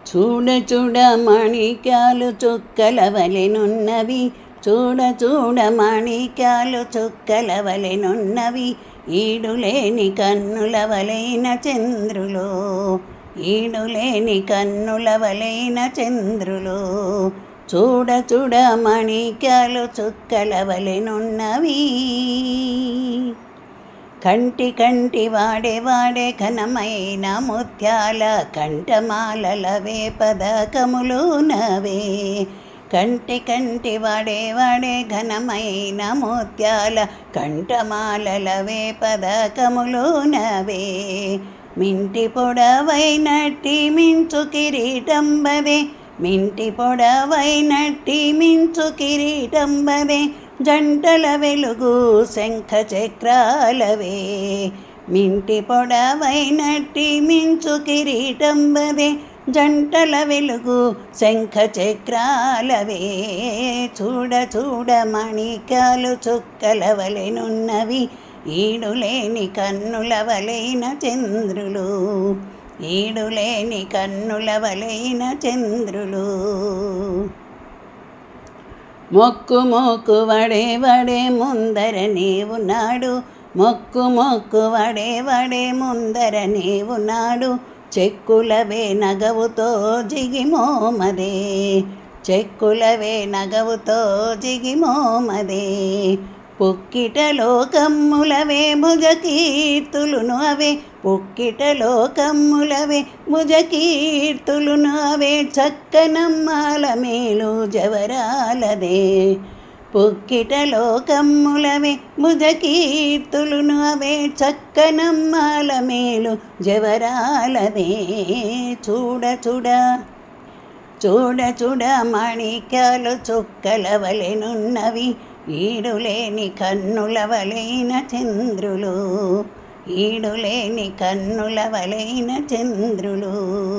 చూడ చూడ మాణిక్యాలు చుక్కల వలెనున్నవి చూడ చూడ మాణిక్యాలు చుక్కల వలెనున్నవి ఈడులేని కన్నుల వలైన చంద్రులు ఈడులేని కన్నుల వలైన చంద్రులు చూడ చూడ మాణిక్యాలు చుక్కల వలెనున్నవి కంటి కంటి వాడే వాడే ఘనమైన ముత్యాల కంఠమాలలవే పదకములు నవే కంటి కంటి వాడే వాడే ఘనమైన ముత్యాల కంఠమాలలవే పదకములు నవే మింటి పొడవైనట్టి మించు కిరీటంబవే మింటి పొడవైనట్టి మించు కిరీటంబవే జంటల వెలుగు శంఖ చక్రాలవే మింటి పొడవైనట్టి మించు కిరీటంబవే జంటల వెలుగు శంఖ చక్రాలవే చూడ చూడ మణికాలు చుక్కల వలెనున్నవి ఈడులేని కన్నుల వలైన చంద్రులు ఈడులేని కన్నుల వలైన చంద్రులు మొక్కు మొక్కు వడే వడే ముందరనే ఉన్నాడు మొక్కు మొక్కు వడే వడే ముందరనే ఉన్నాడు చెక్కులవే నగవుతో జిగిమోమదే చెక్కులవే నగవుతో జిగిమోమదే పుక్కిటలో కమ్ములవే భుజ కీర్తులును అవే పుక్కిటలో కమ్ములవే భుజ కీర్తులును అవే చక్కనమ్మాల మేలు జవరాలదే పుక్కిటలో కమ్ములవే భుజ కీర్తులును అవే చక్కనమ్మాల మేలు జవరాలదే చూడ చూడ చూడ చూడ మాణిక్యాలు చుక్కల వలెనున్నవి ఈడులేని కన్నుల వలైన చంద్రులు ఈడులేని కన్నుల వలైన చంద్రులు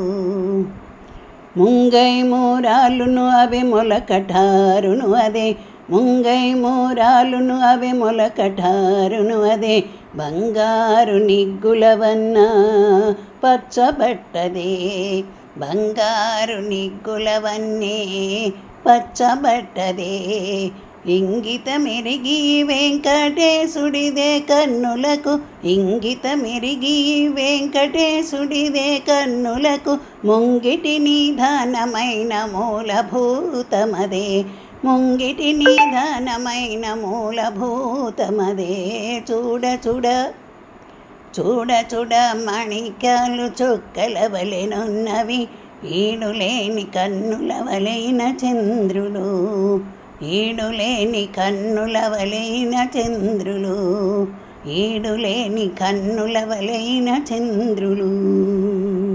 ముంగై మూరాలును అవి మొలకటారును అదే ముంగై మూరాలును అవి మొలకటారును అదే బంగారు నిగ్గులవన్న పచ్చబట్టదే బంగారు నిగ్గులవన్నే పచ్చబట్టదే ఇంగితమెరిగి వెంకటేశుడిదే కన్నులకు ఇంగితమెరిగి వెంకటేశుడిదే కన్నులకు ముంగిటి నిధానమైన మూలభూతమదే ముంగిటి నిధానమైన మూలభూతమదే చూడ చూడ చూడ చూడ మణికాలు చుక్కల వలెనున్నవి ఈడులేని కన్నుల వలైన చంద్రులు ఈడులేని కన్నుల వలైన చంద్రులు ఈడులేని కన్నుల వలైన చంద్రులు